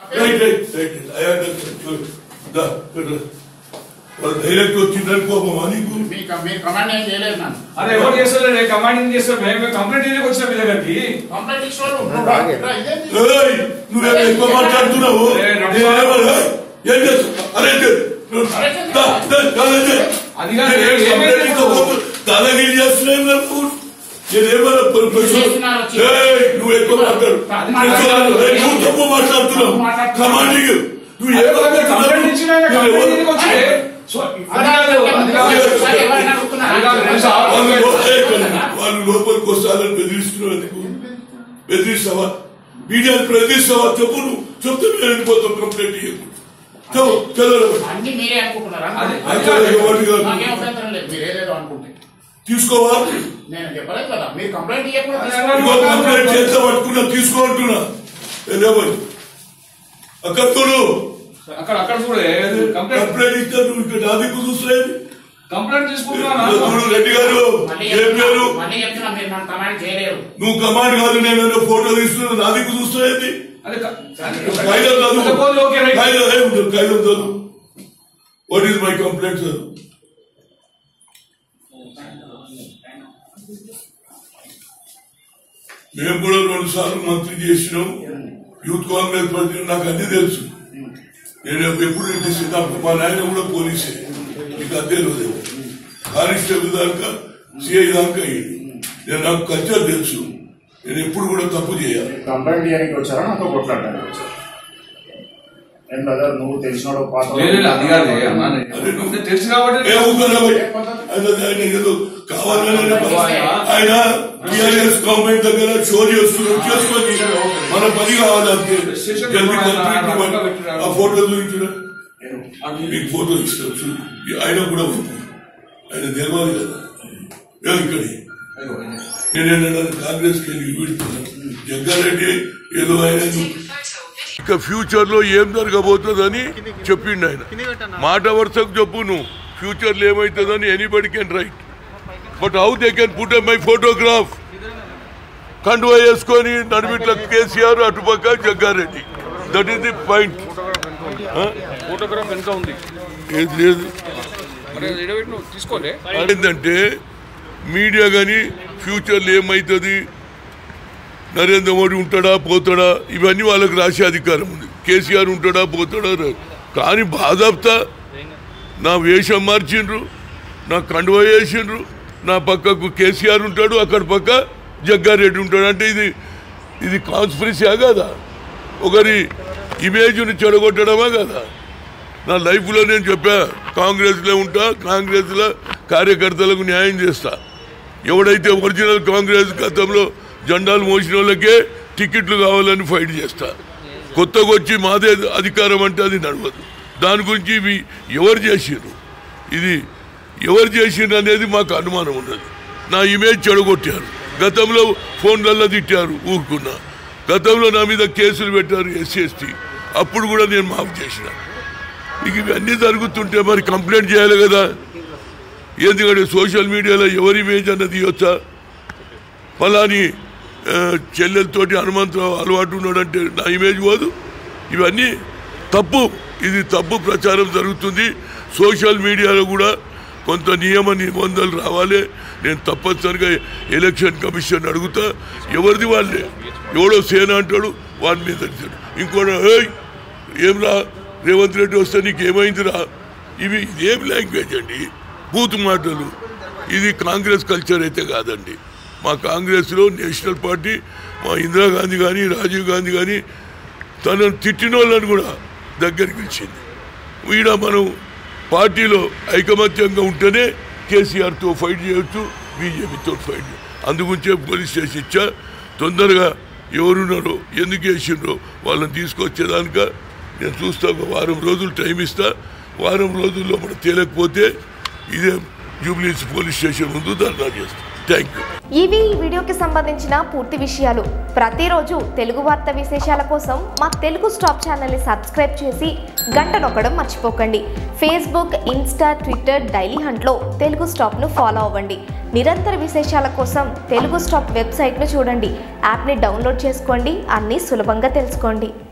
Right right right అయ్యా దా వాళ్ళు direct వచ్చిందని కోపమా నీకు మీ క- మీ కమాండ్ ఏం చేయలేదు నన్ను అరే ఎవరు చేస్తారు కమాండింగ్ చేస్తారు మేము కంప్లైంట్ ఇళ్ళకి వచ్చిన మీ దగ్గరికి కంప్లైంట్ ఇచ్చిన నువ్వు రా, రా, ఇదేంటి? ఏయ్, నువ్వేం ఎక్కువ మాట్లాడుతున్నావు ఏ, నడుమ. నేనేమన్నా? ఏం చేస్తావు? అరే చే. దా, దా, దా, చే. అది కాదు, నేనేం ఏమైంది కంప్లైంట్ నీకు? ఇవ్వకపోతే దాదాగిరి చేస్తున్నాను నాకు. నేనేమన్నా పరి- పరి- చేస్తున్నారు వచ్చి. ఏయ్, నువ్వు ఎక్కువ మాట్లాడు అది మాట్లాడు. ఏయ్, నువ్వు తప్పు మాట్లాడుతున్నావు మాట్లాడుతున్నావు. కమాండింగ్ నువ్వు అరే ఏం వాళ్ళు కంప్లైంట్ ఇచ్చిన ఆయన నువ్వు కంప్లైంట్ ఎవరు? ఇళ్ళకి వచ్చి సో, అది కాదు, అది కాదు. సరే, ఎవరిని అడుగుతున్నారా? అది కాదు, తెలుసా? వాళ్ళు లో- ఏయ్, వాళ్ళు లోపలికి వస్తారని బెదిరిస్తున్నారు ఎందుకు బెదిరిస్తావా మీడియాని బెదిరిస్తావా చెప్పు నువ్వు చెప్తే మేము వెళ్ళిపోతాం కంప్లైంట్ ఇవ్వకు చెప్పు చదవరా అన్ని మీరే అనుకుంటున్నారా అది- అయితే ఎవరు కాదు. నాకేం అభ్యంతరం లేదు మీరు ఏదేదో అనుకుంటే తీసుకోవా నేను చెప్పలేదు కదా మీరు కంప్లైంట్ ఇవ్వకుండా అదే తీసుకోండి. ఇంకో కంప్లైంట్ చేస్తే పట్టుకున్నా తీసుకోంటున్నా లేవని అక్కడ చూడు అక్కడ అక్కడ చూడే కంప్లైంట్ కంప్లైంట్ ఇస్తే నువ్వు ఇక్కడ నాది చూసలేదు కంప్లైంట్ తీసుకుంటున్నా చూడు రెడ్డి గారు మళ్ళీ ఏం పేరు చెప్తున్నా మళ్ళీ చెప్తున్నా మీరు నన్ను కమాండ్ చేయలేరు నువ్వు కమాండ్ కాదు నేను ఏదో ఫోటో తీస్తున్నా నాది చూసలేదు అది క- కాగితం చదువు Suppose okay, right. కాగితం ఏం ఉంటుంది కాగితం చదువు వాట్ ఈస్ మై కంప్లైంట్ చదువు మేము కూడా రెండు సార్లు మంత్రి చేసినాం యూత్ కాంగ్రెస్ పార్టీ నాకు అన్ని తెలుసు నేను ఎప్పుడు ఇంటి సిద్ధాంతం మా నాయన కూడా పోలీసే నీకు అదే రోజు కానిస్టేబుల్ దాకా సిఐ దాకా అయ్యింది నేను నాకు కల్చర్ తెలుసు నేను ఎప్పుడు కూడా తప్పు చేయాలి కంప్లైంట్ చేయడానికి వచ్చారా నాతో కొట్లాడడానికి వచ్చారా ఏం బ్రదర్ నువ్వు తెలిసినోడు పాత లేదు, లేదు, అది కాదే అమ్మా అదే నువ్వు- నేను తెలుసు కాబట్టి ఏ ఊరుకోరా భయ్. ఆయన ఆయన ఏదో కావాలని ఆయన టీఆర్ఎస్ గవర్నమెంట్ దగ్గర షో చేస్తున్నారు చేసుకొని మన పని కావాలంతే స్టేషన్ జల్దీ ఆయన కంప్లీట్ పక్క ఇవ్వండి. పెట్టినారు. ఆ ఫోటో చూపించిన మీకు ఫోటో ఇస్తారు చూడు. ఆయన కూడా ఉంది. ఆయన తెలవాలి కదా ఏ ఇక్కడి నేనేంటంటే కాంగ్రెస్ కి వీడుతున్నాను జగ్గారెడ్డి ఏదో ఆయన ఇక ఫ్యూచర్ లో ఏం జరగబోతుందని చెప్పిండు ఆయన మాట వరుసకు చెప్పు నువ్వు ఫ్యూచర్ లో ఏమవుతుందని anybody can write but how they can put my photograph కండువా వేసుకొని నడిమిట్ల కేసీఆర్ అటుపక్క Jaggareddy that is the point photograph వెనుక ఉంది ఏది లేదు మరి ఎడబెట్టి నువ్వు తీసుకోలే ఏంటంటే మీడియా కానీ ఫ్యూచర్లో ఏమవుతుంది నరేంద్ర మోడీ ఉంటాడా పోతాడా ఇవన్నీ వాళ్ళకి రాసే అధికారం ఉంది కేసీఆర్ ఉంటాడా పోతాడా రా- కానీ బాధాప్తా నా వేషం మార్చిండ్రు నా కండువ వేసిండ్రు నా పక్కకు కేసీఆర్ ఉంటాడు అక్కడ పక్క జగ్గారెడ్డి ఉంటాడు అంటే ఇది ఇది కాన్స్పిరసీయా కదా ఒకరి ఇమేజ్ని చెడగొట్టడమా కదా నా లైఫ్లో నేను చెప్పా కాంగ్రెస్లో ఉంటా కాంగ్రెస్లో కార్యకర్తలకు న్యాయం చేస్తా ఎవడైతే ఒరిజినల్ కాంగ్రెస్ గతంలో జెండాలు మోసిన వాళ్ళకే టికెట్లు కావాలని ఫైట్ చేస్తా కొత్తగా వచ్చి మాదే అధికారం అంటే అది నడవదు దాని గురించి ఇవి ఎవరు చేసిండ్రు ఇది ఎవరు చేసిండ్రు అనేది మాకు అనుమానం ఉన్నది నా ఇమేజ్ చెడగొట్టారు గతంలో ఫోన్లలో తిట్టారు ఊరుకున్నా గతంలో నా మీద కేసులు పెట్టారు ఎస్సీ ఎస్టీ అప్పుడు కూడా నేను మాఫ్ చేసిన ఇక ఇవన్నీ జరుగుతుంటే మరి కంప్లైంట్ చేయాలి కదా ఎందుకంటే సోషల్ మీడియాలో ఎవరి ఇమేజ్ అన్నది ఇవ్వచ్చా ఫలాని ఆ, చెల్లెలతోటి హనుమంతరావు అలవాటు ఉన్నాడంటే నా ఇమేజ్ పోదు ఇవన్నీ తప్పు ఇది తప్పు ప్రచారం జరుగుతుంది సోషల్ మీడియాలో కూడా కొంత నియమ నిబంధనలు రావాలి నేను తప్పనిసరిగా ఎలక్షన్ కమిషన్ అడుగుతా ఎవరిది వాళ్ళే ఎవడో సేన అంటాడు వాడి మీద అడిగాడు ఇంకోటి ఏయ్ ఏం రా రేవంత్ రెడ్డి వస్తే నీకు ఏమైందిరా ఇవి ఇదేం లాంగ్వేజ్ అండి బూత్ మాటలు ఇది కాంగ్రెస్ కల్చర్ అయితే కాదండి మా కాంగ్రెస్లో నేషనల్ పార్టీ మా ఇందిరాగాంధీ కానీ రాజీవ్ గాంధీ కానీ తనను తిట్టిన వాళ్ళని కూడా దగ్గరికి ఇచ్చింది ఈడ మనం పార్టీలో ఐకమత్యంగా ఉంటేనే కేసీఆర్తో ఫైట్ చేయొచ్చు బీజేపీతో ఫైట్ చేయొచ్చు అందుగురించే పోలీస్ స్టేషన్ ఇచ్చా తొందరగా ఎవరున్నారో ఎందుకు వేసిండ్రో వాళ్ళని తీసుకొచ్చేదానిక నేను చూస్తా ఒక వారం రోజులు టైం ఇస్తా వారం రోజుల్లో మనం తేలకపోతే ఇదే జూబ్లీస్ పోలీస్ స్టేషన్ ముందు ధర్నా చేస్తాం థ్యాంక్ యూ ఇవి ఈ వీడియోకి సంబంధించిన పూర్తి విషయాలు ప్రతిరోజు తెలుగు వార్త విశేషాల కోసం మా తెలుగు స్టాప్ ఛానల్ని సబ్స్క్రైబ్ చేసి గంట నొక్కడం మర్చిపోకండి ఫేస్బుక్ ఇన్స్టా ట్విట్టర్ డైలీ హంట్లో తెలుగు స్టాప్ను ఫాలో అవ్వండి నిరంతర విశేషాల కోసం తెలుగు స్టాప్ వెబ్సైట్ను చూడండి యాప్ని డౌన్లోడ్ చేసుకోండి అన్నీ సులభంగా తెలుసుకోండి